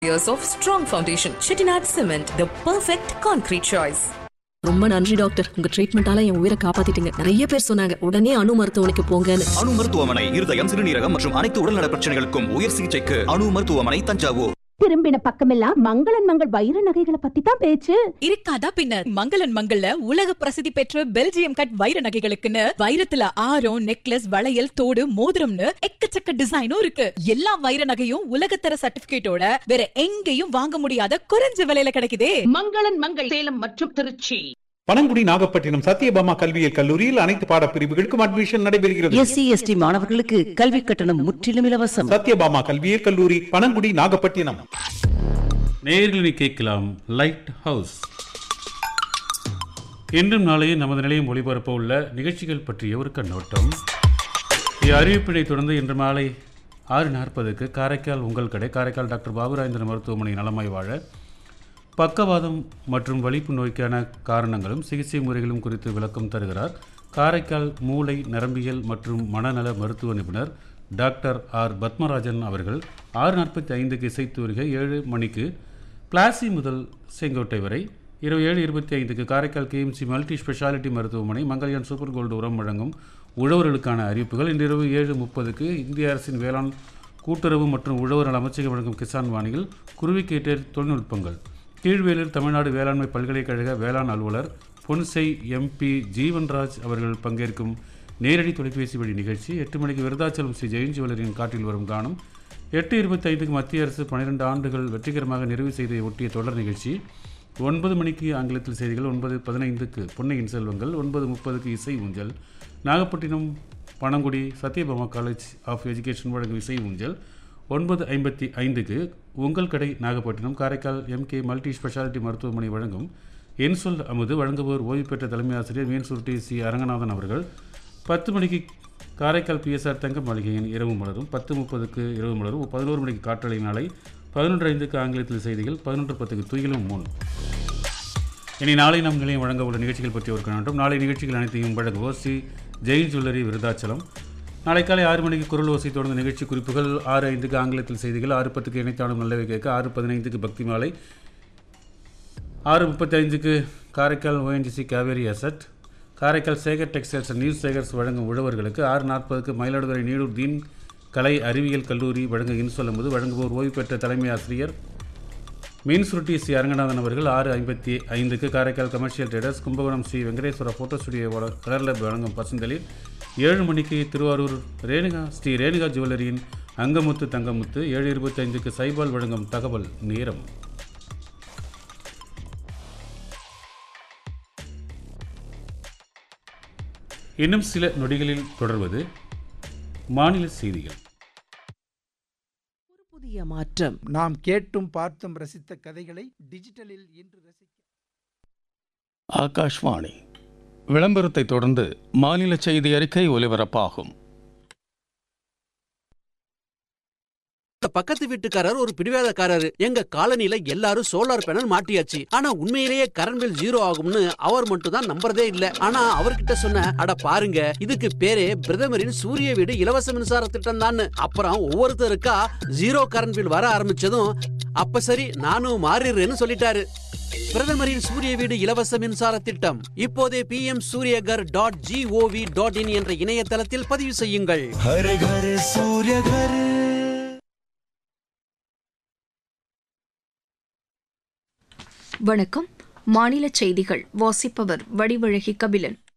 years of strong foundation. Chettinad Cement, the perfect concrete choice. ரொம்ப நன்றி doctor உங்க ட்ரீட்மெண்டால என் உயிரை காப்பாத்திட்டீங்க நிறைய பேர் சொன்னாங்க உடனே அணு மருத்துவமனைக்கு போங்கன்னு அணு மருத்துவமனை இருதயம் சிறுநீரகம் மற்றும் அனைத்து உடல்நல பிரச்சனைகளுக்கும் உயர் சிகிச்சைக்கு அணு மருத்துவமனை தஞ்சாவூர் திரும்பின பக்கமெல்லாம் மங்களன் மங்கள் வைர நகைகளை பத்தி தான் பேச்சு இருக்காதா பின்னர் மங்களன் மங்கள்ல உலக பிரசித்தி பெற்ற பெல்ஜியம் கட் வைர நகைகளுக்குன்னு வைரத்துல ஆரம் நெக்லஸ் வளையல் தோடு மோதிரம்னு எக்கச்சக்க டிசைனும் இருக்கு எல்லா வைர நகையும் உலகத்தர சர்டிபிகேட்டோட வேற எங்கேயும் வாங்க முடியாத குறைஞ்ச விலையில கிடைக்குதே மங்களன் மங்கள் சேலம் மற்றும் திருச்சி பனங்குடி நாகப்பட்டினம் சத்யபாமா கல்வியியல் கல்லூரியில் அனைத்து பாடப்பிரிவுகளுக்கும் அட்மிஷன் நடைபெறுகிறது எஸ்சி எஸ்டி மாணவர்களுக்கு கல்வி கட்டணம் முற்றிலும் இலவசம் சத்யபாமா கல்வியியல் கல்லூரி பனங்குடி நாகப்பட்டினம் நேயர்களை கேட்கலாம் லைட் ஹவுஸ் இன்றும் நாளையும் நமது நிலையம் ஒளிபரப்ப உள்ள நிகழ்ச்சிகள் பற்றிய ஒரு கண்ணோட்டம் அறிவிப்பினை தொடர்ந்து இன்று மாலை ஆறு நாற்பதுக்கு காரைக்கால் உங்கள் கடை காரைக்கால் டாக்டர் பாபுராஜேந்திரன் மருத்துவமனை நலமாய் வாழ பக்கவாதம் மற்றும் வலிப்பு நோய்க்கான காரணங்களும் சிகிச்சை முறைகளும் குறித்து விளக்கம் தருகிறார் காரைக்கால் மூளை நரம்பியல் மற்றும் மனநல மருத்துவ நிபுணர் டாக்டர் ஆர் பத்மராஜன் அவர்கள் ஆறு நாற்பத்தி ஐந்துக்கு இசைத்தூரிகை ஏழு மணிக்கு பிளாசி முதல் செங்கோட்டை வரை இரவு ஏழு இருபத்தி ஐந்துக்கு காரைக்கால் கேஎம்சி மல்டி ஸ்பெஷாலிட்டி மருத்துவமனை மங்கல்யான் சூப்பர் கோல்டு உரம் வழங்கும் உழவர்களுக்கான அறிவிப்புகள் இன்று இரவு ஏழு முப்பதுக்கு இந்திய அரசின் வேளாண் கூட்டுறவு மற்றும் உழவர் நல அமைச்சகம் வழங்கும் கிசான் வாணியில் குருவிக்கேட்டர் தொழில்நுட்பங்கள் கீழ்வேலூர் தமிழ்நாடு வேளாண்மை பல்கலைக்கழக வேளாண் அலுவலர் பொன்சை எம்பி ஜீவன்ராஜ் அவர்கள் பங்கேற்கும் நேரடி தொலைபேசி வழி நிகழ்ச்சி எட்டு மணிக்கு விருதாச்சலம் ஸ்ரீ ஜெயின் ஜுவல்லரின் காட்டில் வரும் காணும் எட்டு இருபத்தி ஐந்துக்கு மத்திய அரசு பன்னிரெண்டு ஆண்டுகள் வெற்றிகரமாக நிறைவு செய்த ஒட்டிய தொடர் நிகழ்ச்சி ஒன்பது மணிக்கு ஆங்கிலத்தில் செய்திகள் ஒன்பது பதினைந்துக்கு பொன்னையின் செல்வங்கள் ஒன்பது முப்பதுக்கு இசை ஊஞ்சல் Nagapattinam Panangudi Sathyabama college of education வழங்கும் இசை ஊஞ்சல் ஒன்பது ஐம்பத்தி ஐந்துக்கு உங்கள் கடை Nagapattinam Karaikal MK multi speciality மருத்துவமனை வழங்கும் என் சொல் அமுது வழங்குவோர் ஓய்வு பெற்ற தலைமை ஆசிரியர் மீன் சுருட்டி சி அரங்கநாதன் அவர்கள் பத்து மணிக்கு காரைக்கால் பிஎஸ்ஆர் தங்க மாளிகையின் இரவு மலரும் பத்து முப்பதுக்கு இரவு மலரும் பதினோரு மணிக்கு காற்றலை நாளை பதினொன்று ஐந்துக்கு ஆங்கிலத்தில் செய்திகள் பதினொன்று பத்துக்கு துயிலும் முன் இனி நாளை நம் நிலையம் வழங்க உள்ள நிகழ்ச்சிகள் பற்றி ஒரு கண்ணோட்டம் நாளை நிகழ்ச்சிகள் அனைத்தையும் வழங்குவோர் சி ஜெயின் ஜுவல்லரி விருதாச்சலம் நாளை காலை ஆறு மணிக்கு குரல் ஓசை தொடர்ந்த நிகழ்ச்சி குறிப்புகள் ஆறு ஐந்துக்கு ஆங்கிலத்தில் செய்திகள் ஆறு பத்துக்கு இணைத்தாடும் நல்லவை கேட்க ஆறு பதினைந்துக்கு பக்தி மாலை ஆறு முப்பத்தி ஐந்துக்கு Karaikal ONGC Kaveri asset Karaikal Sekar textiles and news Sekars வழங்கும் உழவர்களுக்கு ஆறு நாற்பதுக்கு மயிலாடுதுறை நீடூர் தீன் கலை அறிவியல் கல்லூரி வழங்க இன்சொல்லும்போது வழங்குவோர் ஓய்வு பெற்ற தலைமை ஆசிரியர் மீன் சுருட்டி சி அரங்கநாதன் அவர்கள் ஆறு ஐம்பத்தி ஐந்துக்கு Karaikal commercial traders Kumbakonam Sri Venkateswara photo studio colour lab வழங்கும் பசுந்தளிர் ஏழு மணிக்கு திருவாரூர் ரேணுகா ஸ்ரீ ரேணுகா ஜுவல்லரியின் அங்கமுத்து தங்கமுத்து ஏழு இருபத்தி ஐந்துக்கு சைபால் வழங்கும் தகவல் நேரம் இன்னும் சில நொடிகளில் தொடர்வது மாநில செய்திகள் ஒரு புதிய மாற்றம் நாம் கேட்டும் பார்த்தும் ரசித்த கதைகளை டிஜிட்டலில் இன்று ரசிக்க ஆகாஷ்வாணி விளம்பரத்தை தொடர்ந்து மாநில செய்தி அறிக்கை ஒலிபரப்பாகும் பக்கத்து வீட்டுக்காரர் ஒரு பிடிவாதக்காரர் எங்க காலனில எல்லாரும் சோலார் பேனல் மாட்டியாச்சு ஆனா உண்மையிலேயே கரண்ட் பில் ஜீரோ ஆகும்னு அவர் மட்டும் தான் நம்புறதே இல்ல ஆனா அவர்கிட்ட சொன்ன அட பாருங்க இதுக்கு பேரே பிரதமரின் சூரிய வீடு இலவச மின்சார திட்டம் தான் அப்புறம் ஒவ்வொருத்தருக்கா ஜீரோ கரண்ட் பில் வர ஆரம்பிச்சதும் அப்ப சரி நானும் மாறிடுறேன்னு சொல்லிட்டாரு பிரதமரின் சூரிய வீடு இலவச மின்சார திட்டம் இப்போதே P M Suryaghar dot GOV dot in என்ற இணையதளத்தில் பதிவு செய்யுங்கள் வணக்கம் மாநில செய்திகள் வாசிப்பவர் வடிவழகி கபிலன்